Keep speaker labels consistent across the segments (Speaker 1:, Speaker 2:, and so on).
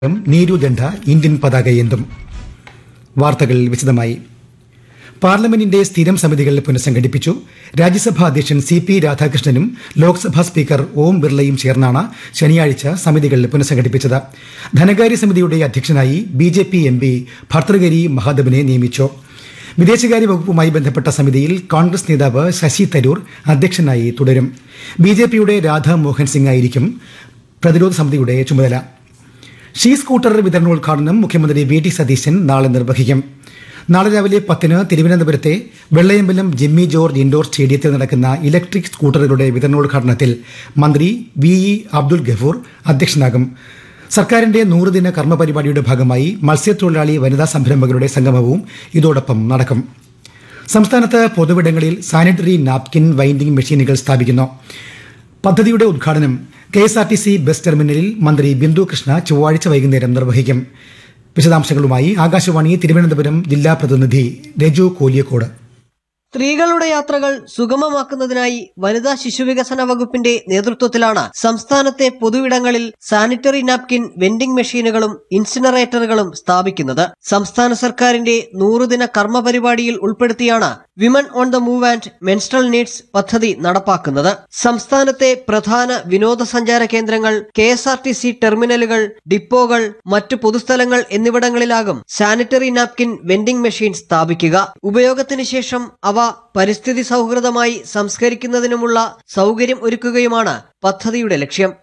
Speaker 1: നീരു ദണ്ഡ Indian പതാകയേന്തും വാർത്തകൾ വിശദമായി പാർലമെന്റിന്റെ സ്ഥിരം സമിതികൾ പുനഃസംഘടിപ്പിച്ചു രാജ്യസഭാ അധ്യക്ഷൻ സി പി രാധാകൃഷ്ണനും ലോക്സഭാ സ്പീക്കർ ഓം ബിർളയും ചേർന്നാണ് ശനിയാഴ്ച സമിതികൾ പുനഃസംഘടിപ്പിച്ചത് ധനകാര്യ സമിതിയുടെ അധ്യക്ഷനായി B J P M P Bhartruhari മഹാദേവനെ നിയമിച്ചു വിദേശകാര്യ വകുപ്പുമായി ബന്ധപ്പെട്ട സമിതിയിൽ കോൺഗ്രസ് നേതാവ് ശശി തരൂർ അധ്യക്ഷനായി തുടരും ബി ജെ പിയുടെ രാധാ മോഹൻ സിംഗ് ആയിരിക്കും പ്രതിരോധ സമിതിയുടെ ചുമതല ഷീ സ്കൂട്ടർ വിതരണോദ്ഘാടനം മുഖ്യമന്ത്രി വി ടി സതീശൻ നാളെ നിർവഹിക്കും നാളെ രാവിലെ പത്തിന് തിരുവനന്തപുരത്തെ വെള്ളയമ്പലം ജിമ്മി ജോർജ് ഇൻഡോർ സ്റ്റേഡിയത്തിൽ നടക്കുന്ന ഇലക്ട്രിക് സ്കൂട്ടറുകളുടെ വിതരണോദ്ഘാടനത്തിൽ മന്ത്രി വി ഇ അബ്ദുൽ ഗഫൂർ അധ്യക്ഷനാകും സർക്കാരിന്റെ നൂറുദിന കർമ്മ പരിപാടിയുടെ ഭാഗമായി മത്സ്യത്തൊഴിലാളി വനിതാ സംരംഭകരുടെ സംഗമവും ഇതോടൊപ്പം നടക്കും സംസ്ഥാനത്ത് പൊതുവിടങ്ങളിൽ സാനിറ്ററി നാപ്കിൻ വൈൻഡിംഗ് മെഷീനുകൾ സ്ഥാപിക്കുന്നു പദ്ധതിയുടെ ഉദ്ഘാടനം K S R T C bus ടെർമിനലിൽ മന്ത്രി ബിന്ദു കൃഷ്ണ ചൊവ്വാഴ്ച വൈകുന്നേരം നിർവഹിക്കും വിശദാംശങ്ങളുമായി ആകാശവാണി തിരുവനന്തപുരം ജില്ലാ പ്രതിനിധി രജു കോലിയക്കോട്
Speaker 2: സ്ത്രീകളുടെ യാത്രകൾ സുഗമമാക്കുന്നതിനായി വനിതാ ശിശുവികസന വകുപ്പിന്റെ നേതൃത്വത്തിലാണ് സംസ്ഥാനത്തെ പൊതുവിടങ്ങളിൽ സാനിറ്ററി നാപ്കിൻ വെൻഡിംഗ് മെഷീനുകളും ഇൻസിനറേറ്ററുകളും സ്ഥാപിക്കുന്നത് സംസ്ഥാന സർക്കാരിന്റെ നൂറുദിന കർമ്മ പരിപാടിയിൽ ഉൾപ്പെടുത്തിയാണ് women on the move and menstrual needs പദ്ധതി നടപ്പാക്കുന്നത് സംസ്ഥാനത്തെ പ്രധാന വിനോദസഞ്ചാര കേന്ദ്രങ്ങൾ K S R T C ടെർമിനലുകൾ ഡിപ്പോകൾ മറ്റു പൊതുസ്ഥലങ്ങൾ എന്നിവിടങ്ങളിലാകും സാനിറ്ററി നാപ്കിൻ വെൻഡിംഗ് മെഷീൻ സ്ഥാപിക്കുക ഉപയോഗത്തിന് ശേഷം അവ പരിസ്ഥിതി സൗഹൃദമായി സംസ്കരിക്കുന്നതിനുമുള്ള സൗകര്യം ഒരുക്കുകയുമാണ് പദ്ധതിയുടെ ലക്ഷ്യം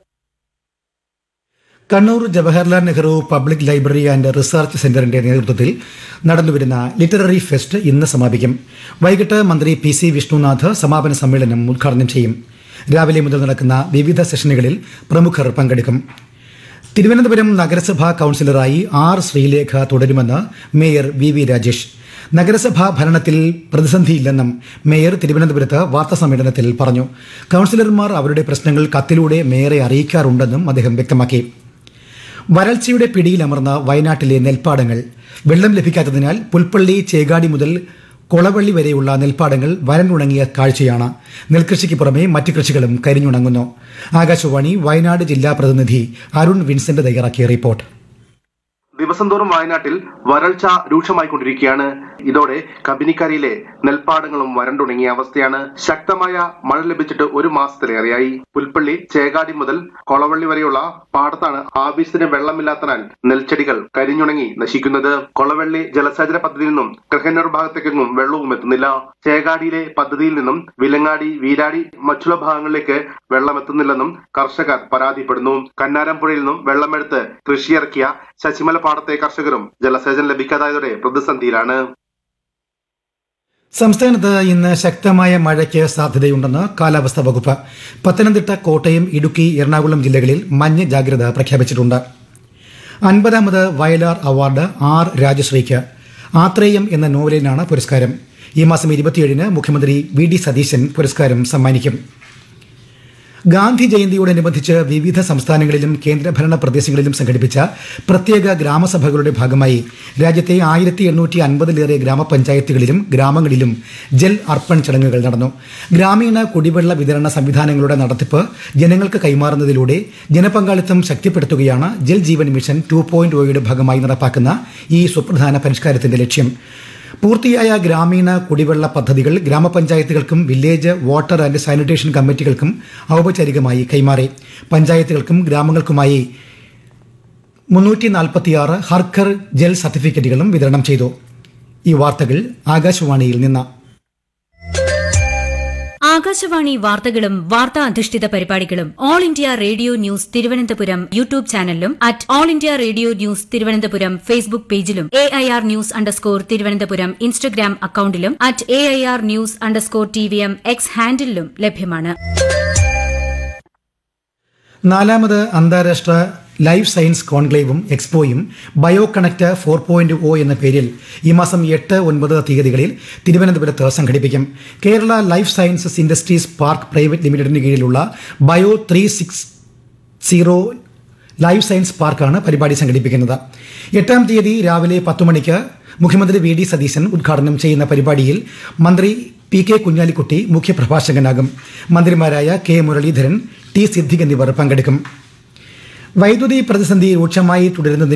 Speaker 1: Kannur Jawaharlal Nehru public library and research സെന്ററിന്റെ നേതൃത്വത്തിൽ നടന്നുവരുന്ന ലിറ്റററി ഫെസ്റ്റ് ഇന്ന് സമാപിക്കും വൈകിട്ട് മന്ത്രി പി സി വിഷ്ണുനാഥ് സമാപന സമ്മേളനം ഉദ്ഘാടനം ചെയ്യും രാവിലെ മുതൽ നടക്കുന്ന വിവിധ സെഷനുകളിൽ പ്രമുഖർ പങ്കെടുക്കും തിരുവനന്തപുരം നഗരസഭാ കൌൺസിലറായി ആർ ശ്രീലേഖ തുടരുമെന്ന് മേയർ വി വി രാജേഷ് നഗരസഭാ ഭരണത്തിൽ പ്രതിസന്ധിയില്ലെന്നും മേയർ തിരുവനന്തപുരത്ത് വാർത്താസമ്മേളനത്തിൽ പറഞ്ഞു കൌൺസിലർമാർ അവരുടെ പ്രശ്നങ്ങൾ കത്തിലൂടെ മേയറെ അറിയിക്കാറുണ്ടെന്നും അദ്ദേഹം വ്യക്തമാക്കി വരൾച്ചയുടെ പിടിയിലമർന്ന വയനാട്ടിലെ നെൽപ്പാടങ്ങൾ വെള്ളം ലഭിക്കാത്തതിനാൽ പുൽപ്പള്ളി ചേകാടി മുതൽ കൊളവള്ളി വരെയുള്ള നെൽപ്പാടങ്ങൾ വരണ്ടുണങ്ങിയ കാഴ്ചയാണ് നെൽകൃഷിക്ക് പുറമെ മറ്റ് കൃഷികളും കരിഞ്ഞുണങ്ങുന്നു ആകാശവാണി വയനാട് ജില്ലാ പ്രതിനിധി അരുൺ വിൻസെന്റ് തയ്യാറാക്കിയ റിപ്പോർട്ട്
Speaker 3: ദിവസം തോറും വയനാട്ടിൽ വരൾച്ച രൂക്ഷമായിക്കൊണ്ടിരിക്കുകയാണ് ഇതോടെ കബിനിക്കരയിലെ നെൽപ്പാടങ്ങളും വരണ്ടുണങ്ങിയ അവസ്ഥയാണ് ശക്തമായ മഴ ലഭിച്ചിട്ട് ഒരു മാസത്തിലേറെയായി പുൽപ്പള്ളി ചേകാടി മുതൽ കൊളവള്ളി വരെയുള്ള പാടത്താണ് ആവശ്യത്തിന് വെള്ളമില്ലാത്തതിനാൽ നെൽച്ചെടികൾ കരിഞ്ഞുണങ്ങി നശിക്കുന്നത് കൊളവള്ളി ജലസേചന പദ്ധതിയിൽ നിന്നും കൃഹന്നൂർ ഭാഗത്തേക്കൊന്നും വെള്ളവും എത്തുന്നില്ല ചേകാടിയിലെ പദ്ധതിയിൽ നിന്നും വിലങ്ങാടി വീരാടി മറ്റുള്ള ഭാഗങ്ങളിലേക്ക് വെള്ളം എത്തുന്നില്ലെന്നും കർഷകർ പരാതിപ്പെടുന്നു കന്നാരംപുഴയിൽ നിന്നും വെള്ളമെടുത്ത് കൃഷിയിറക്കിയ ശശിമല പാടത്തെ കർഷകരും ജലസേചനം ലഭിക്കാതായതോടെ പ്രതിസന്ധിയിലാണ്
Speaker 1: സംസ്ഥാനത്ത് ഇന്ന് ശക്തമായ മഴയ്ക്ക് സാധ്യതയുണ്ടെന്ന് കാലാവസ്ഥാ വകുപ്പ് പത്തനംതിട്ട കോട്ടയം ഇടുക്കി എറണാകുളം ജില്ലകളിൽ മഞ്ഞ ജാഗ്രത പ്രഖ്യാപിച്ചിട്ടുണ്ട് അൻപതാമത് വയലാർ അവാർഡ് ആർ രാജശ്രീക്ക് ആത്രേയം എന്ന നോവലിനാണ് പുരസ്കാരം ഈ മാസം ഇരുപത്തിയേഴിന് മുഖ്യമന്ത്രി വി ഡി സതീശൻ പുരസ്കാരം സമ്മാനിക്കും ഗാന്ധി ജയന്തിയോടനുബന്ധിച്ച് വിവിധ സംസ്ഥാനങ്ങളിലും കേന്ദ്രഭരണ പ്രദേശങ്ങളിലും സംഘടിപ്പിച്ച പ്രത്യേക ഗ്രാമസഭകളുടെ ഭാഗമായി രാജ്യത്തെ ആയിരത്തി എണ്ണൂറ്റി അൻപതിലേറെ ഗ്രാമപഞ്ചായത്തുകളിലും ഗ്രാമങ്ങളിലും ജൽ അർപ്പൺ ചടങ്ങുകൾ നടന്നു ഗ്രാമീണ കുടിവെള്ള വിതരണ സംവിധാനങ്ങളുടെ നടത്തിപ്പ് ജനങ്ങൾക്ക് കൈമാറുന്നതിലൂടെ ജനപങ്കാളിത്തം ശക്തിപ്പെടുത്തുകയാണ് Jal Jeevan mission two point ഒയുടെ ഭാഗമായി നടപ്പാക്കുന്ന ഈ സുപ്രധാന പരിഷ്കാരത്തിന്റെ ലക്ഷ്യം പൂർത്തിയായ ഗ്രാമീണ കുടിവെള്ള പദ്ധതികൾ ഗ്രാമപഞ്ചായത്തുകൾക്കും വില്ലേജ് വാട്ടർ ആൻഡ് സാനിറ്റേഷൻ കമ്മിറ്റികൾക്കും ഔപചാരികമായി കൈമാറി പഞ്ചായത്തുകൾക്കും ഗ്രാമങ്ങൾക്കുമായി മുന്നൂറ്റി നാൽപ്പത്തിയാറ് ഹർക്കർ ജൽ സർട്ടിഫിക്കറ്റുകളും വിതരണം ചെയ്തു ഈ വാർത്തകൾ ആകാശവാണിയിൽ നിന്ന്
Speaker 4: ആകാശവാണി വാർത്തകളും വാർത്താ അധിഷ്ഠിത പരിപാടികളും All India Radio news Thiruvananthapuram YouTube ചാനലിലും at All India Radio news Thiruvananthapuram Facebook പേജിലും A I R news underscore Thiruvananthapuram Instagram അക്കൌണ്ടിലും at A I R news underscore T V M X ഹാൻഡിലും ലഭ്യമാണ്
Speaker 1: നാലാമത് അന്താരാഷ്ട്ര ലൈഫ് സയൻസ് കോൺക്ലേവും എക്സ്പോയും bio connect four point O എന്ന പേരിൽ ഈ മാസം എട്ട് ഒൻപത് തീയതികളിൽ തിരുവനന്തപുരത്ത് സംഘടിപ്പിക്കും Kerala life sciences industries park private ലിമിറ്റഡിന് കീഴിലുള്ള bio three six zero life science പാർക്കാണ് പരിപാടി സംഘടിപ്പിക്കുന്നത് എട്ടാം തീയതി രാവിലെ പത്തു മണിക്ക് മുഖ്യമന്ത്രി വി ഡി സതീശൻ ഉദ്ഘാടനം ചെയ്യുന്ന പരിപാടിയിൽ മന്ത്രി പി കെ കുഞ്ഞാലിക്കുട്ടി മുഖ്യപ്രഭാഷകനാകും മന്ത്രിമാരായ കെ മുരളീധരൻ ടി സിദ്ദിഖ് എന്നിവർ പങ്കെടുക്കും വൈദ്യുതി പ്രതിസന്ധി രൂക്ഷമായി തുടരുന്നതിന്